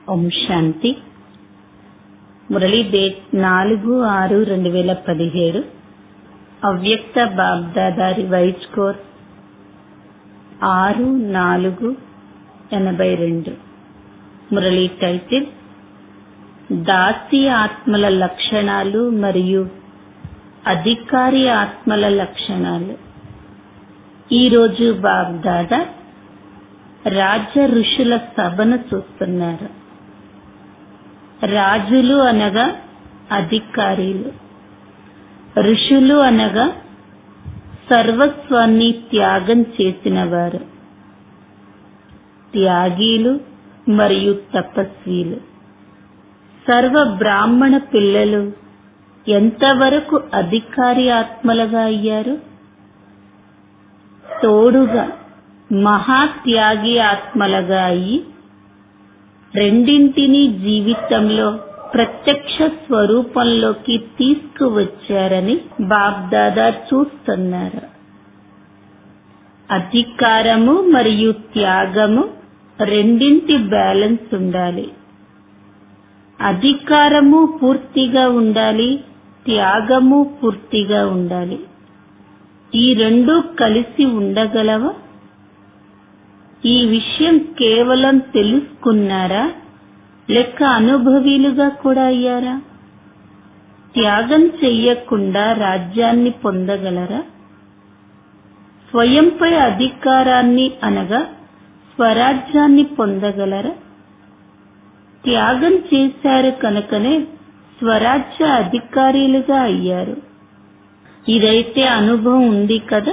ఓం శాంతి Murali date నాలుగు ఆరు రెండు వేల పదిహేడు అవ్యక్త బాబ్దాదా రివైజ్ కోర్ ఆరు నాలుగు ఎనభై రెండు మురళీ టైటిల్ దాసి ఆత్మల లక్షణాలు మరియు అధికారి ఆత్మల లక్షణాలు ఈరోజు బాబ్దాదా రాజ్య ఋషుల సభను చూస్తున్నారు రాజులు అనగా అధికారీలు ఋషులు అనగా సర్వస్వాన్ని త్యాగం చేసినవారు త్యాగీలు మరియు తపస్వీలు సర్వ బ్రాహ్మణ పిల్లలు ఎంతవరకు అధికారి ఆత్మలుగా అయ్యారు తోడుగా మహాత్యాగి ఆత్మలుగా అయి రెండింటినీ జీవితంలో ప్రత్యక్ష స్వరూపంలోకి తీసుకువచ్చారని బాబ్దాదా చూస్తున్నారు అధికారము మరియు త్యాగము రెండింటి బ్యాలెన్స్ ఉండాలి అధికారము పూర్తిగా ఉండాలి త్యాగము పూర్తిగా ఉండాలి ఈ రెండు కలిసి ఉండగలవా ఈ విషయం కేవలం తెలుసుకున్నారా లెక్క అనుభవీలుగా కూడా అయ్యారా త్యాగం చెయ్యకుండా రాజ్యాన్ని పొందగలరా స్వయంపై అధికారాన్ని అనగా స్వరాజ్యాన్ని పొందగలరా త్యాగం చేశారు కనుకనే స్వరాజ్య అధికారులుగా అయ్యారు ఇదైతే అనుభవం ఉంది కదా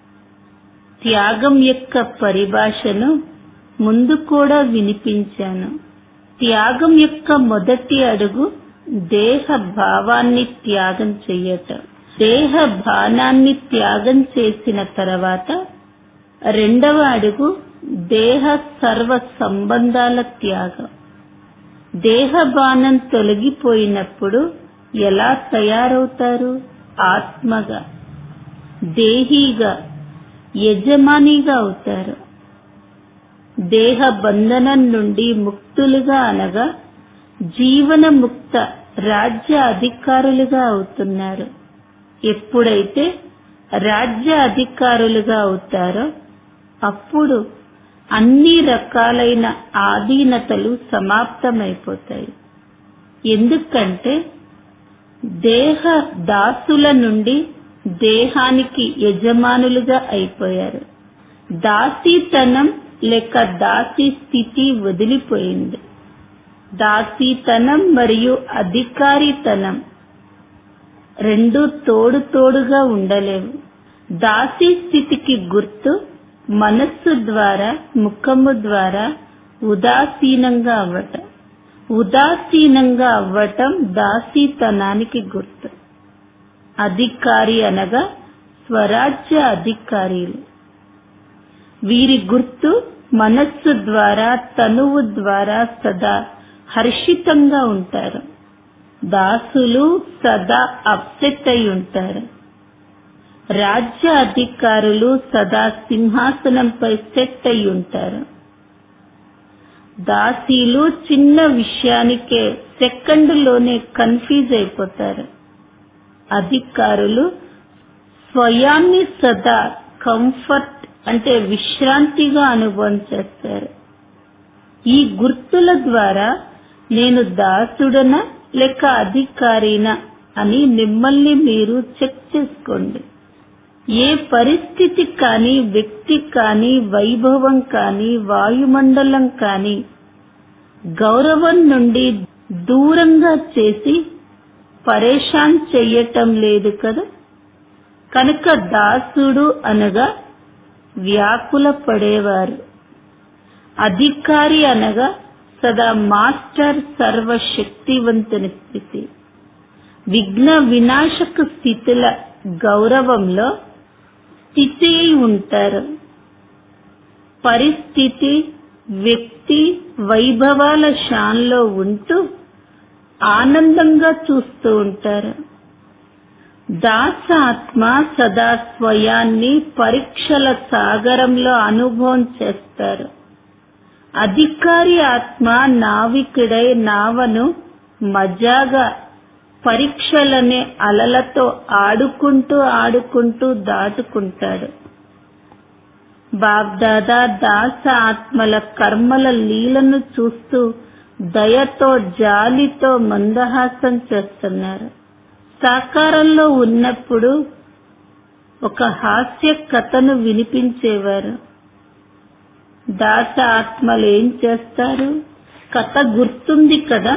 త్యాగం యొక్క పరిభాషను ముందు కూడా వినిపించాను త్యాగం యొక్క మొదటి అడుగు దేహ భావాన్ని త్యాగం చెయ్యటం దేహ భానాన్ని త్యాగం చేసిన తర్వాత రెండవ అడుగు దేహ సర్వ సంబంధాల త్యాగం దేహ బాణం తొలగిపోయినప్పుడు ఎలా తయారవుతారు ఆత్మగా దేహీగా యజమానిగా అవుతారు దేహ బంధనం నుండి ముక్తులుగా అనగా జీవన ముక్త రాజ్య అధికారులుగా అవుతున్నారు ఎప్పుడైతే రాజ్య అధికారులుగా అవుతారో అప్పుడు అన్ని రకాలైన ఆధీనతలు సమాప్తమైపోతాయి ఎందుకంటే దేహ దాసుల నుండి దేహానికి యజమానులుగా అయిపోయారు దాసీతనం లేక దాసీ స్థితి వదిలిపోయింది దాసీతనం మరియు అధికారితనం రెండు తోడు తోడుగా ఉండలేవు దాసీ స్థితికి గుర్తు మనస్సు ద్వారా ముఖము ద్వారా ఉదాసీనంగా అవ్వటం ఉదాసీనంగా అవ్వటం దాసీతనానికి గుర్తు అధికారి అనగా స్వరాజ్య అధికారీలు వీరి గుర్తు మనస్సు ద్వారా తనువు ద్వారా సదా హర్షితంగా ఉంటారు దాసులు సదా అప్సెట్ అయి ఉంటారు రాజ్య అధికారులు సదా సింహాసనంపై సెట్ అయి ఉంటారు దాసీలు చిన్న విషయానికే సెకండ్లోనే కన్ఫ్యూజ్ అయిపోతారు అధికారులు స్వయాన్ని సదా కంఫర్ట్ అంటే విశ్రాంతిగా అనుభవం చేస్తారు ఈ గుర్తుల ద్వారా నేను దాసుడన లేక అధికారినా అని మిమ్మల్ని మీరు చెక్ చేసుకోండి ఏ పరిస్థితి కానీ వ్యక్తి కానీ వైభవం కానీ వాయుమండలం కానీ గౌరవం నుండి దూరంగా చేసి పరేషాన్ చెయ్యటం లేదు కదా కనుక దాసుడు అనగా వ్యాకుల పడేవారు అధికారి అనగా సదా మాస్టర్ సర్వశక్తివంతుని స్థితి విఘ్న వినాశక స్థితుల గౌరవంలో స్థితి ఉంటారు పరిస్థితి వ్యక్తి వైభవాల షాన్లో ఉంటూ ఆనందంగా చూస్తూ ఉంటారు దాసాత్మ సదా స్వయాన్ని పరీక్షల సాగరంలో అనుభవం చేస్తారు అధికారి ఆత్మ నావికుడై నావను మజాగా పరీక్షలనే అలలతో ఆడుకుంటూ ఆడుకుంటూ దాటుకుంటాడు బాబ్దాదా దాస ఆత్మల కర్మల లీలను చూస్తూ దయతో జాలితో మందహాసం చేస్తున్నారు సాకారంలో ఉన్నప్పుడు ఒక హాస్య కథను వినిపించేవారు దాస ఆత్మలు ఏం చేస్తారు కథ గుర్తుంది కదా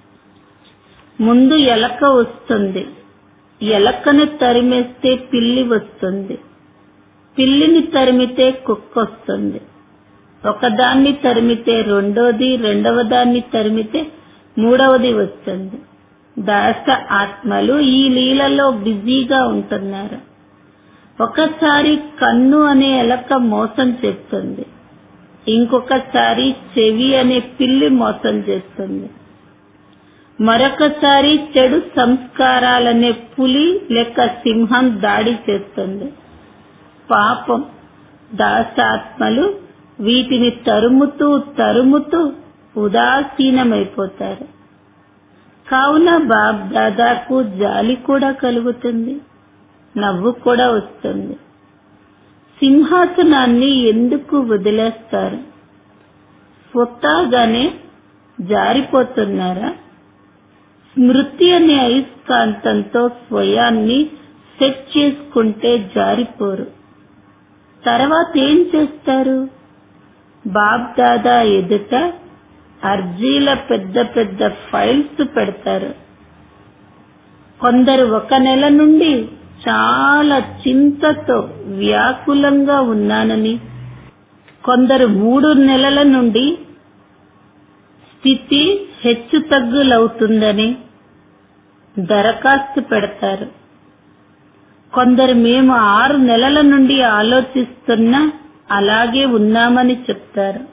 ముందు ఎలక వస్తుంది ఎలకను తరిమేస్తే పిల్లి వస్తుంది పిల్లిని తరిమితే కుక్క వస్తుంది ఒకదాన్ని తరిమితే రెండోది రెండవ దాన్ని తరిమితే మూడవది వస్తుంది దాస ఆత్మలు ఈ లీలలో బిజీగా ఉంటున్నారు ఒకసారి కన్ను అనే ఎలక మోసం చేస్తుంది ఇంకొకసారి చెవి అనే పిల్లి మోసం చేస్తుంది మరొకసారి చెడు సంస్కారాలనే పులి లేక సింహం దాడి చేస్తుంది పాపం దాసాత్మలు వీటిని తరుముతూ తరుముతూ ఉదాసీనమైపోతారు కావున బాబ్ దాదాకు జాలి కూడా కలుగుతుంది నవ్వు కూడా వస్తుంది సింహాసనాన్ని ఎందుకు వదిలేస్తారు స్వతహాగానే జారిపోతున్నారా స్మృతి అనే అయస్కాంతంతో స్వయాన్ని సెట్ చేసుకుంటే జారిపోరు తర్వాత ఏం చేస్తారు బాబ్ దాదా ఎదుట అర్జీల పెద్ద పెద్ద ఫైల్స్ పెడతారు కొందరు ఒక నెల నుండి చాలా చింతతో వ్యాకులంగా ఉన్నానని కొందరు మూడు నెలల నుండి స్థితి హెచ్చు తగ్గులవుతుందని దరఖాస్తు పెడతారు కొందరు మేము ఆరు నెలల నుండి ఆలోచిస్తున్నా అలాగే ఉన్నామని చెప్తారు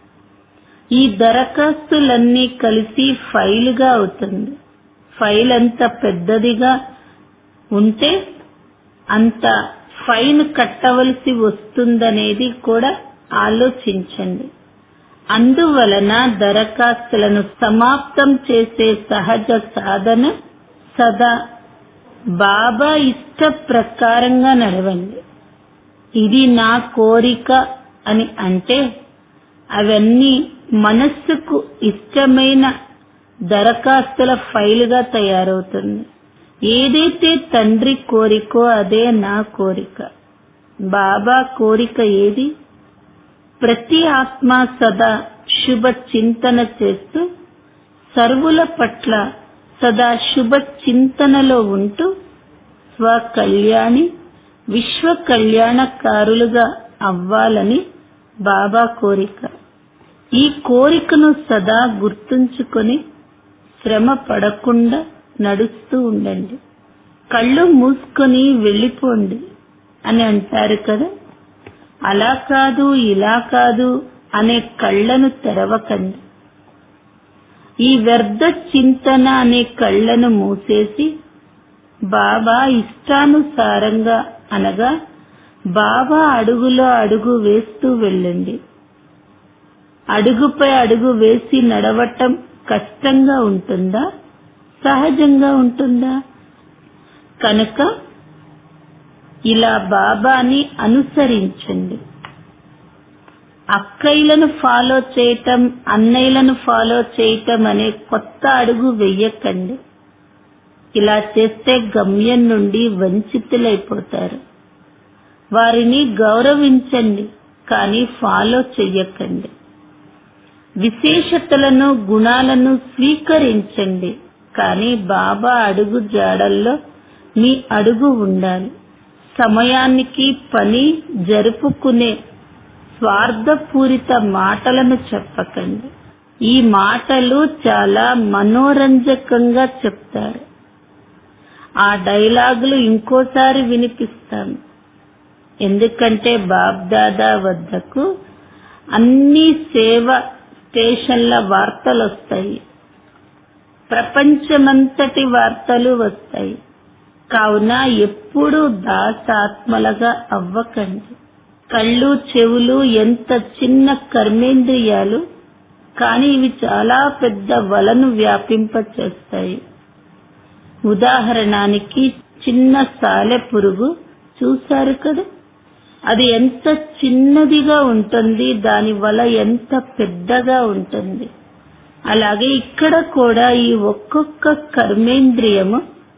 ఈ దరఖాస్తులన్నీ కలిసి ఫైలుగా అవుతుంది ఫైల్ అంత పెద్దదిగా ఉంటే అంత ఫైన్ కట్టవలసి వస్తుందనేది కూడా ఆలోచించండి అందువలన దరఖాస్తులను సమాప్తం చేసే సహజ సాధన సదా బాబా ఇష్ట ప్రకారంగా నడవండి ఇది నా కోరిక అని అంటే అవన్నీ మనస్సుకు ఇష్టమైన దరఖాస్తుల ఫైలుగా తయారవుతుంది ఏదైతే తండ్రి కోరికో అదే నా కోరిక బాబా కోరిక ఏది ప్రతి ఆత్మ సదా శుభ చింతన చేస్తూ సర్వుల పట్ల సదా శుభ చింతనలో ఉంటూ స్వకళ్యాణి విశ్వ కళ్యాణకారులుగా అవ్వాలని బాబా కోరిక ఈ కోరికను సదా గుర్తుంచుకొని శ్రమ పడకుండా నడుస్తూ ఉండండి కళ్ళు మూసుకొని వెళ్ళిపోండి అని అంటారు కదా అలా కాదు ఇలా కాదు అనే కళ్ళను తెరవకండి ఈ వ్యర్థ చింతన అనే కళ్ళను మూసేసి బాబా ఇష్టానుసారంగా అనగా బాబా అడుగులో అడుగు వేస్తూ వెళ్ళండి అడుగుపై అడుగు వేసి నడవటం కష్టంగా ఉంటుందా సహజంగా ఉంటుందా కనుక ఇలా బాబాని అనుసరించండి అక్కయ్యలను ఫాలో చేయటం అన్నయ్యలను ఫాలో చేయటం అనే కొత్త అడుగు వెయ్యకండి ఇలా చేస్తే గమ్యం నుండి వంచితులైపోతారు వారిని గౌరవించండి కానీ ఫాలో చెయ్యకండి విశేషతలను గుణాలను స్వీకరించండి కానీ బాబా అడుగు జాడల్లో మీ అడుగు ఉండాలి సమయానికి పని జరుపుకునే స్వార్థపూరిత మాటలను చెప్పకండి ఈ మాటలు చాలా మనోరంజకంగా చెప్తారు ఆ డైలాగులు ఇంకోసారి వినిపిస్తాను ఎందుకంటే బాబ్దాదా వద్దకు అన్ని సేవ స్టేషన్ల వార్తలు వస్తాయి ప్రపంచమంతటి వార్తలు వస్తాయి కావున ఎప్పుడూ దాసాత్మలుగా అవ్వకండి కళ్ళు చెవులు ఎంత చిన్న కర్మేంద్రియాలు కానీ ఇవి చాలా పెద్ద వలను వ్యాపింపచేస్తాయి ఉదాహరణానికి చిన్న సాలె పురుగు చూశారు కదా అది ఎంత చిన్నదిగా ఉంటుంది దాని వల ఎంత పెద్దగా ఉంటుంది అలాగే ఇక్కడ కూడా ఈ ఒక్కొక్క కర్మేంద్రియము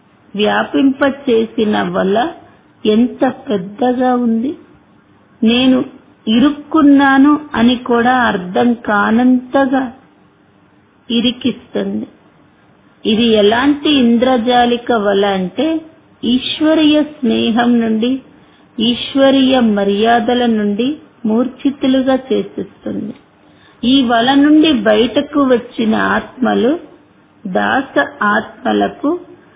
వ్యాపింపచేసిన వల్ల ఎంత పెద్దగా ఉంది నేను ఇరుక్కున్నాను అని కూడా అర్థం కానంతగా ఇరికిస్తుంది ఇది ఎలాంటి ఇంద్రజాలిక వల అంటే ఈశ్వరీయ స్నేహం నుండి ఈశ్వరీయ మర్యాదల నుండి మూర్ఛితులుగా చేసిస్తుంది ఈ వల నుండి బయటకు వచ్చిన ఆత్మలు దాస ఆత్మలకు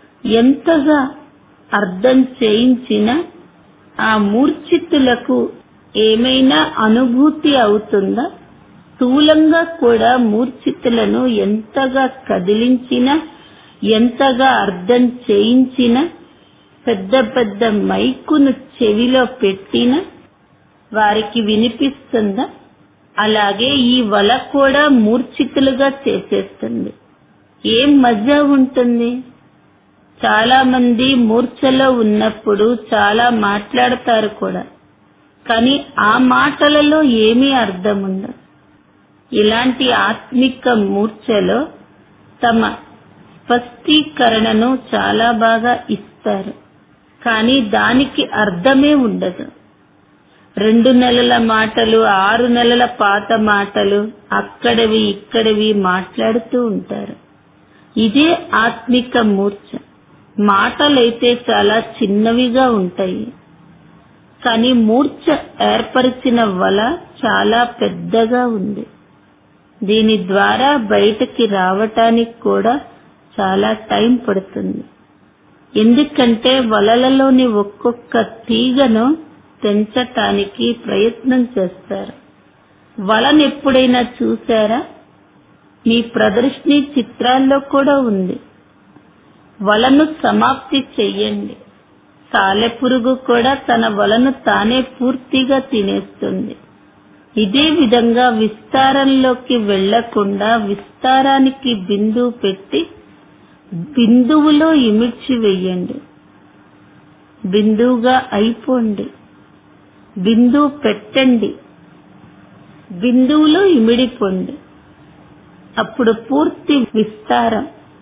ఎంతగా అర్థం చేయించిన ఆ మూర్ఛితులకు ఏమైనా అనుభూతి అవుతుందా స్థూలంగా కూడా మూర్ఛితులను ఎంతగా కదిలించినా ఎంతగా అర్థం చేయించినా పెద్ద పెద్ద మైకును చెవిలో పెట్టిన వారికి వినిపిస్తుందా అలాగే ఈ వల కూడా మూర్ఛితులుగా చేసేస్తుంది ఏం మజా ఉంటుంది చాలా మంది మూర్ఛలో ఉన్నప్పుడు చాలా మాట్లాడతారు కూడా కానీ ఆ మాటలలో ఏమీ అర్థం ఉండదు ఇలాంటి ఆత్మిక మూర్ఛలో తమ స్పష్టీకరణను చాలా బాగా ఇస్తారు కానీ దానికి అర్థమే ఉండదు రెండు నెలల మాటలు ఆరు నెలల పాత మాటలు అక్కడవి ఇక్కడవి మాట్లాడుతూ ఉంటారు ఇదే ఆత్మిక మూర్ఛ మాటలైతే చాలా చిన్నవిగా ఉంటాయి కానీ మూర్ఛ ఏర్పరిచిన వల చాలా పెద్దగా ఉంది దీని ద్వారా బయటకి రావటానికి కూడా చాలా టైం పడుతుంది ఎందుకంటే వలలలోని ఒక్కొక్క తీగను తెంచటానికి ప్రయత్నం చేస్తారు వలను ఎప్పుడైనా చూశారా మీ ప్రదర్శని చిత్రాల్లో కూడా ఉంది వలను సమాప్తి చెయ్యండి సాలెపురుగు కూడా తన వలను తానే పూర్తిగా తినేస్తుంది ఇదే విధంగా విస్తారంలోకి వెళ్లకుండా విస్తారానికి బిందువు పెట్టి బిందువులో ఇమిడ్చి వెయ్యండి బిందువుగా అయిపోండి బిందువు పెట్టండి బిందువులో ఇమిడిపోండి అప్పుడు పూర్తి విస్తారం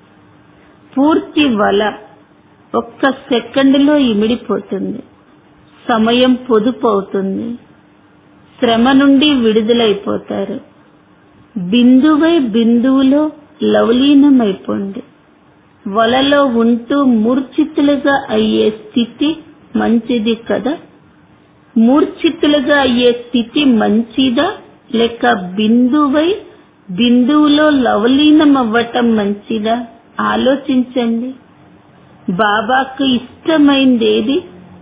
పూర్తి వల ఒక్క సెకండ్లో ఇమిడిపోతుంది సమయం పొదుపు అవుతుంది శ్రమ నుండి విడుదలైపోతారు బిందువై బిందువులో లవలీనమైపోండి వలలో ఉంటూ మూర్ఛితులుగా అయ్యే స్థితి మంచిది కదా మూర్ఛితులుగా అయ్యే స్థితి మంచిదా లేక బిందువై బిందువులో లవలీనమవ్వటం మంచిదా ఆలోచించండి బాబాకు ఇష్టమైందేది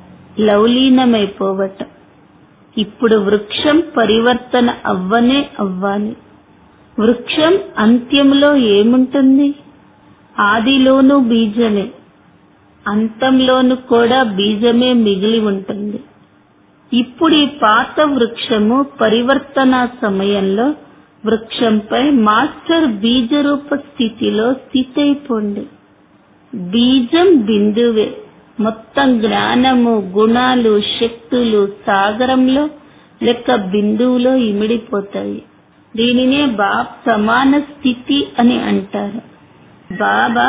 లవలీనమైపోవటం ఇప్పుడు వృక్షం పరివర్తన అవ్వనే అవ్వాలి వృక్షం అంత్యంలో ఏముంటుంది ఆదిలోనూ బీజమే అంతంలోను కూడా బీజమే మిగిలి ఉంటుంది ఇప్పుడు ఈ పాత వృక్షము పరివర్తన సమయంలో వృక్షంపై మాస్టర్ బీజరూప స్థితిలో స్థితైపోండి బీజం బిందువే మొత్తం జ్ఞానము గుణాలు శక్తులు సాగరంలో లెక్క బిందువులో ఇమిడిపోతాయి దీనినే బాబ్ సమాన స్థితి అని అంటారు బాబా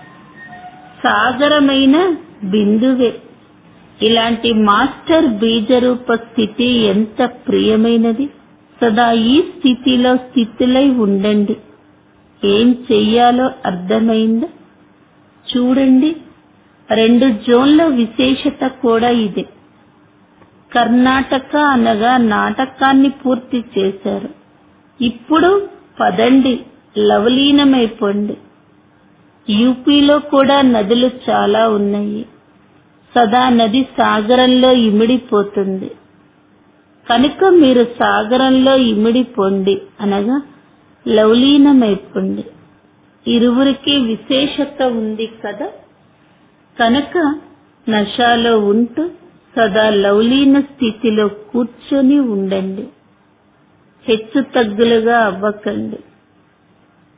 సాగరమైన బిందువే ఇలాంటి మాస్టర్ బీజరూప స్థితి ఎంత ప్రియమైనది సదా ఈ స్థితిలో స్థితులై ఉండండి ఏం చెయ్యాలో అర్థమైందా చూడండి రెండు జోన్ల విశేషత కూడా ఇదే కర్ణాటక అనగా నాటకాన్ని పూర్తి చేశారు ఇప్పుడు పదండి లవలీనమైపోండి యూపీలో కూడా నదులు చాలా ఉన్నాయి సదా నది సాగరంలో ఇమిడిపోతుంది కనుక మీరు సాగరంలో ఇమిడిపోండి అనగా లవలీనమైపోండి ఇరువురికి విశేషత ఉంది కదా కనుక నశాలో ఉంటూ సదా లవలీన స్థితిలో కూర్చొని ఉండండి హెచ్చు తగ్గులుగా అవ్వకండి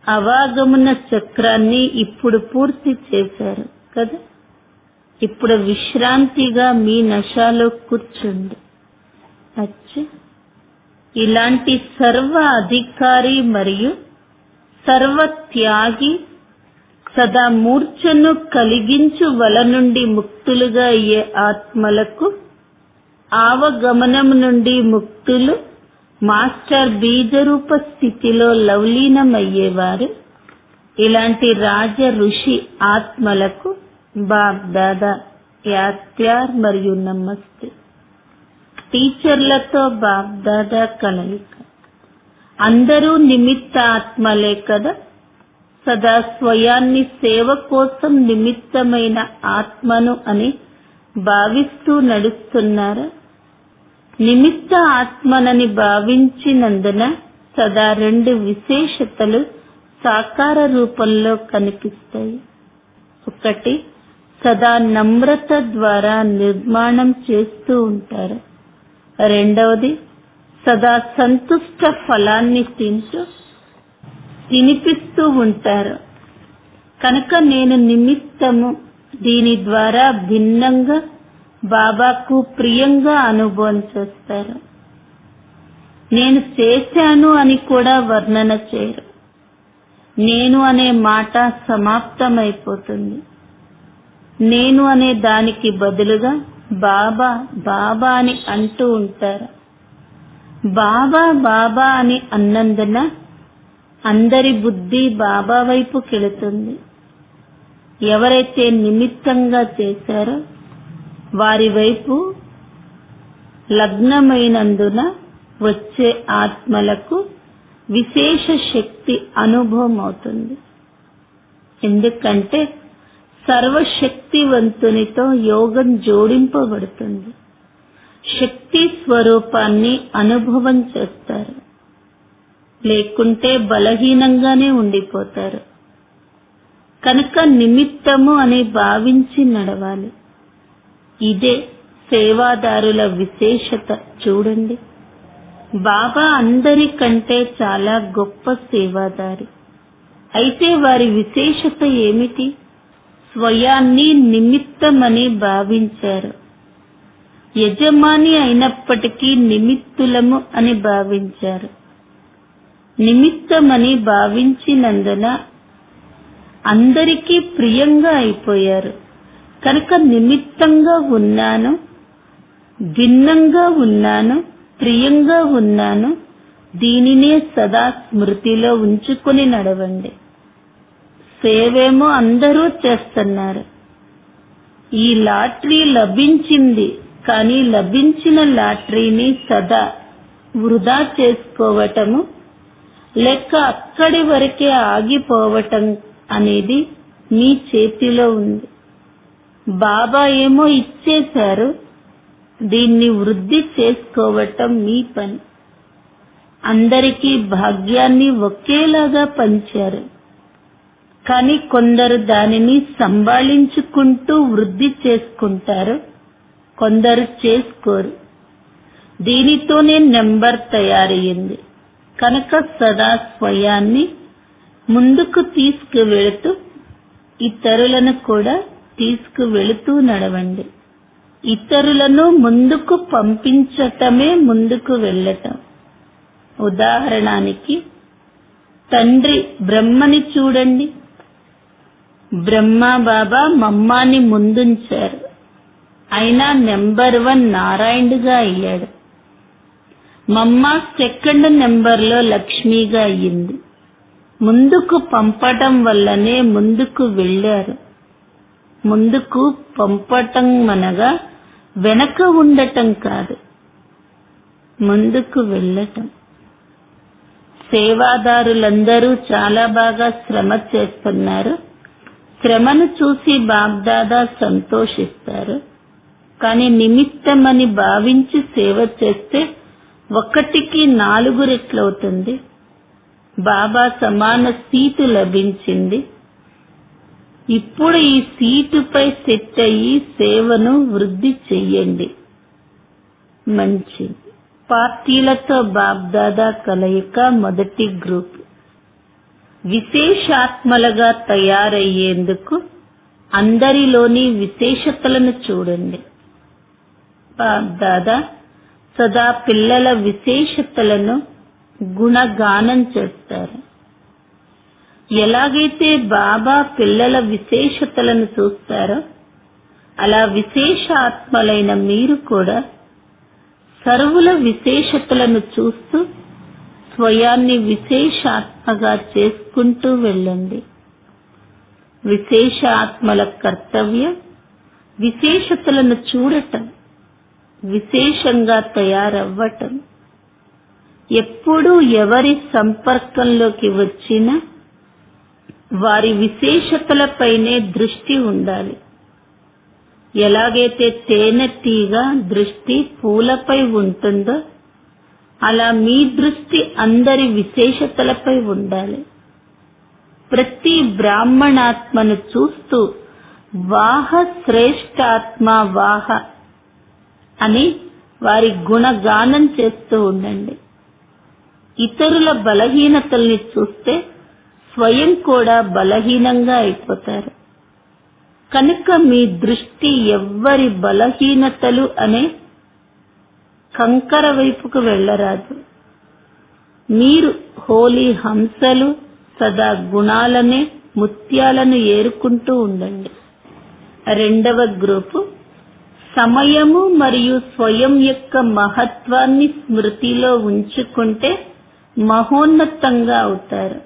అవాగమన చక్రాన్ని ఇప్పుడు పూర్తి చేశారు కదా ఇప్పుడు విశ్రాంతిగా మీ నశాలో కూర్చుండి అచ్చా ఇలాంటి సర్వ అధికారి మరియు సర్వ త్యాగి సదా మూర్ఛను కలిగించు వల నుండి ముక్తులుగా అయ్యే ఆత్మలకు ఆవగమనం నుండి ముక్తులు మాస్టర్ బీజరూప స్థితిలో లవలీనమయ్యేవారు ఇలాంటి రాజ ఋషి ఆత్మలకు బాబ్ దాదా యాత్యార్ మరియు నమస్తే టీచర్లతో బాబ్ దాదా కలయిక అందరూ నిమిత్త ఆత్మలే కదా సదా స్వయాన్ని సేవ కోసం నిమిత్తమైన ఆత్మను అని భావిస్తూ నడుస్తున్నారా నిమిత్త ఆత్మనని భావించినందున సదా రెండు విశేషతలు సాకార రూపంలో కనిపిస్తాయి ఒకటి సదా నమ్రత ద్వారా నిర్మాణం చేస్తూ ఉంటారు రెండవది సదా సంతుష్ట ఫలాన్ని తింటూ తినిపిస్తూ ఉంటారు కనుక నేను నిమిత్తము దీని ద్వారా భిన్నంగా బాబాకు ప్రియంగా అనుభవం చేస్తారు నేను చేశాను అని కూడా వర్ణన చేయరు నేను అనే మాట సమాప్తమైపోతుంది నేను అనే దానికి బదులుగా బాబా బాబా అని అంటూ ఉంటారు బాబా బాబా అని అన్నందున అందరి బుద్ధి బాబా వైపు కెళుతుంది ఎవరైతే నిమిత్తంగా చేశారో వారి వైపు లగ్నమైనందున వచ్చే ఆత్మలకు విశేష శక్తి అనుభవం అవుతుంది ఎందుకంటే సర్వశక్తివంతునితో యోగం జోడింపబడుతుంది శక్తి స్వరూపాన్ని అనుభవం చేస్తారు లేకుంటే బలహీనంగానే ఉండిపోతారు కనుక నిమిత్తము అని భావించి నడవాలి ఇదే సేవాదారుల విశేషత చూడండి బాబా అందరికంటే చాలా గొప్ప సేవాదారి అయితే వారి విశేషత ఏమిటి స్వయాన్ని నిమిత్తమని భావించారు యజమాని అయినప్పటికీ నిమిత్తులము అని భావించారు నిమిత్తమని భావించినందున అందరికీ ప్రియంగా అయిపోయారు కనుక నిమిత్తంగా ఉన్నాను భిన్నంగా ఉన్నాను ప్రియంగా ఉన్నాను దీనినే సదా స్మృతిలో ఉంచుకుని నడవండి సేవేమో అందరూ చేస్తున్నారు ఈ లాటరీ లభించింది కానీ లభించిన లాటరీని సదా వృధా చేసుకోవటము లెక్క అక్కడి వరకే ఆగిపోవటం అనేది మీ చేతిలో ఉంది బాబా ఏమో ఇచ్చేశారు దీన్ని వృద్ధి చేసుకోవటం మీ పని అందరికీ భాగ్యాన్ని ఒకేలాగా పంచారు కానీ కొందరు దానిని సంభాళించుకుంటూ వృద్ధి చేసుకుంటారు కొందరు చేసుకోరు దీనితోనే నెంబర్ తయారయ్యింది కనుక సదా స్వయాన్ని ముందుకు తీసుకువెళుతూ ఇతరులను కూడా తీసుకువెళుతూ నడవండి ఇతరులను ముందుకు పంపించటమే ముందుకు వెళ్ళటం ఉదాహరణానికి తండ్రి బ్రహ్మని చూడండి బ్రహ్మ బాబా మమ్మాని ముందుంచారు అయినా నెంబర్ వన్ నారాయణుడుగా అయ్యాడు మమ్మ సెకండ్ నెంబర్లో లక్ష్మిగా అయ్యింది ముందుకు పంపటం వల్లనే ముందుకు వెళ్ళారు ముందుకు పంపటం అనగా వెనక ఉండటం కాదు ముందుకు వెళ్ళటం సేవాదారులందరూ చాలా బాగా శ్రమ చేస్తున్నారు శ్రమను చూసి బాబ్దాదా సంతోషిస్తారు కానీ నిమిత్తమని భావించి సేవ చేస్తే ఒకటికి నాలుగు రెట్లవుతుంది బాబా సమాన సీటు లభించింది ఇప్పుడు ఈ సీటుపై సెట్ అయ్యి సేవను వృద్ధి చెయ్యండి మంచిది పార్టీలతో బాబ్దాదా కలయిక మొదటి గ్రూప్ విశేషాత్మలుగా తయారయ్యేందుకు అందరిలోని విశేషతలను చూడండి దాదా సదా పిల్లల విశేషతలను గుణగానం చేస్తారు ఎలాగైతే బాబా పిల్లల విశేషతలను చూస్తారో అలా విశేష ఆత్మలైన మీరు కూడా సర్వుల విశేషతలను చూస్తూ స్వయాన్ని విశేషాత్మగా చేసుకుంటూ వెళ్ళండి విశేష ఆత్మల కర్తవ్యం విశేషతలను చూడటం విశేషంగా తయారవ్వటం ఎప్పుడూ ఎవరి సంపర్కంలోకి వచ్చినా వారి విశేషతలపైనే దృష్టి ఉండాలి ఎలాగైతే తేనెటీగ దృష్టి పూలపై ఉంటుందో అలా మీ దృష్టి అందరి విశేషతలపై ఉండాలి ప్రతి బ్రాహ్మణాత్మను చూస్తూ వాహ శ్రేష్టాత్మ వాహ అని వారి గుణగానం చేస్తూ ఉండండి ఇతరుల బలహీనతల్ని చూస్తే స్వయం కూడా బలహీనంగా అయిపోతారు కనుక మీ దృష్టి ఎవ్వరి బలహీనతలు అనే కంకర వైపుకు వెళ్ళరాదు మీరు హోలీ హంసలు సదా గుణాలనే ముత్యాలను ఏరుకుంటూ ఉండండి రెండవ గ్రూపు సమయము మరియు స్వయం యొక్క మహత్వాన్ని స్మృతిలో ఉంచుకుంటే మహోన్నతంగా అవుతారు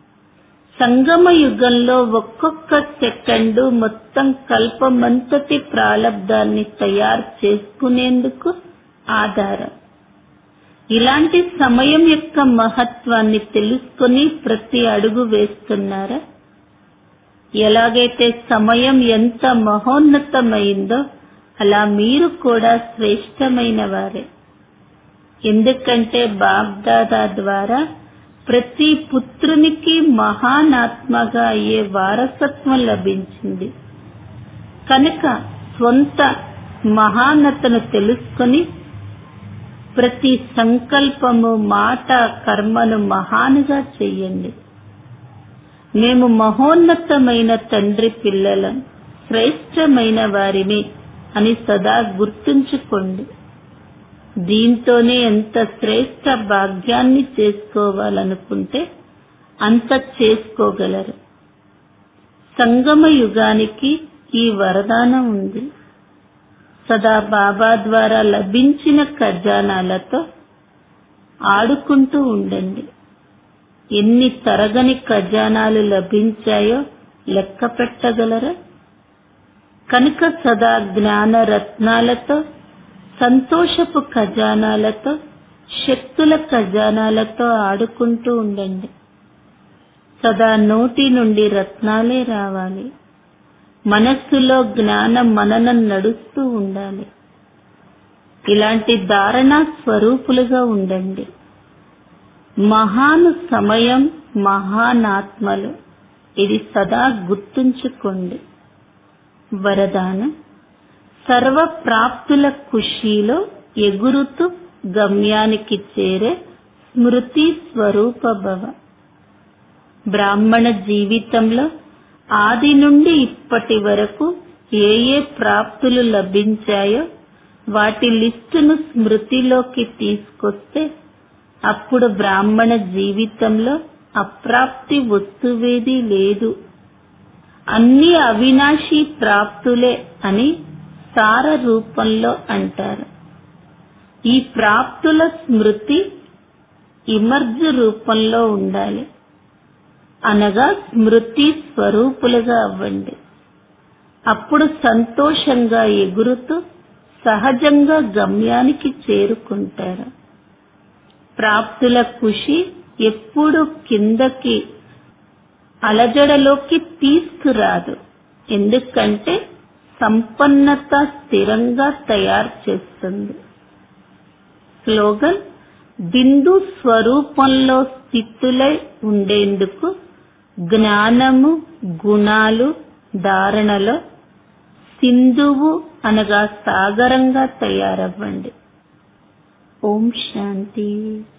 సంగమ యుగంలో ఒక్కొక్క సెకండు మొత్తం కల్పమంతటి ప్రాలబ్ధాన్ని తయారు చేసుకునేందుకు ఆధారం ఇలాంటి సమయం యొక్క మహత్వాన్ని తెలుసుకుని ప్రతి అడుగు వేస్తున్నారా ఎలాగైతే సమయం ఎంత మహోన్నతమైందో అలా మీరు కూడా శ్రేష్టమైన వారే ఎందుకంటే బాబ్దాదా ద్వారా ప్రతి పుత్రునికి మహానాత్మగా అయ్యే వారసత్వం లభించింది కనుక స్వంత మహానతను తెలుసుకొని ప్రతి సంకల్పము మాట కర్మను మహానుగా చెయ్యండి మేము మహోన్నతమైన తండ్రి పిల్లలం శ్రేష్టమైన వారిని అని సదా గుర్తుంచుకోండి దీంతోనే ఎంత శ్రేష్ట భాగ్యాన్ని చేసుకోవాలనుకుంటే అంత చేసుకోగలరు సంగమ యుగానికి ఈ వరదానం ఉంది సదా బాబా ద్వారా లభించిన ఖజానాలతో ఆడుకుంటూ ఉండండి ఎన్ని తరగని ఖజానాలు లభించాయో లెక్క పెట్టగలరా కనుక సదా జ్ఞాన రత్నాలతో సంతోషపు ఖజానాలతో శక్తుల ఖజానాలతో ఆడుకుంటూ ఉండండి సదా నోటి నుండి రత్నాలే రావాలి మనస్సులో జ్ఞాన మననం నడుస్తూ ఉండాలి ఇలాంటి ధారణ స్వరూపులుగా ఉండండి మహాను సమయం మహానాత్మలు ఇది సదా గుర్తుంచుకోండి వరదానం సర్వ ప్రాప్తుల ఖుషీలో ఎగురుతూ గమ్యానికి చేరే స్మృతి స్వరూప భవ బ్రాహ్మణ జీవితంలో ఆది నుండి ఇప్పటి వరకు ఏ ఏ ప్రాప్తులు లభించాయో వాటి లిస్టును స్మృతిలోకి తీసుకొస్తే అప్పుడు బ్రాహ్మణ జీవితంలో అప్రాప్తి వస్తువేది లేదు అన్ని అవినాశీ ప్రాప్తులే అని సార రూపంలో అంటారు ఈ ప్రాప్తుల స్మృతి ఇమర్జ రూపంలో ఉండాలి అనగా స్మృతి స్వరూపులుగా అవ్వండి అప్పుడు సంతోషంగా ఎగురుతూ సహజంగా గమ్యానికి చేరుకుంటారు ప్రాప్తుల ఖుషి ఎప్పుడు కిందకి అలజడలోకి తీసుకురాదు ఎందుకంటే సంపన్నత స్థిరంగా తయారు చేస్తుంది స్లోగన్ బిందు స్వరూపంలో స్థితులై ఉండేందుకు జ్ఞానము గుణాలు ధారణలో సింధువు అనగా సాగరంగా తయారవ్వండి ఓం శాంతి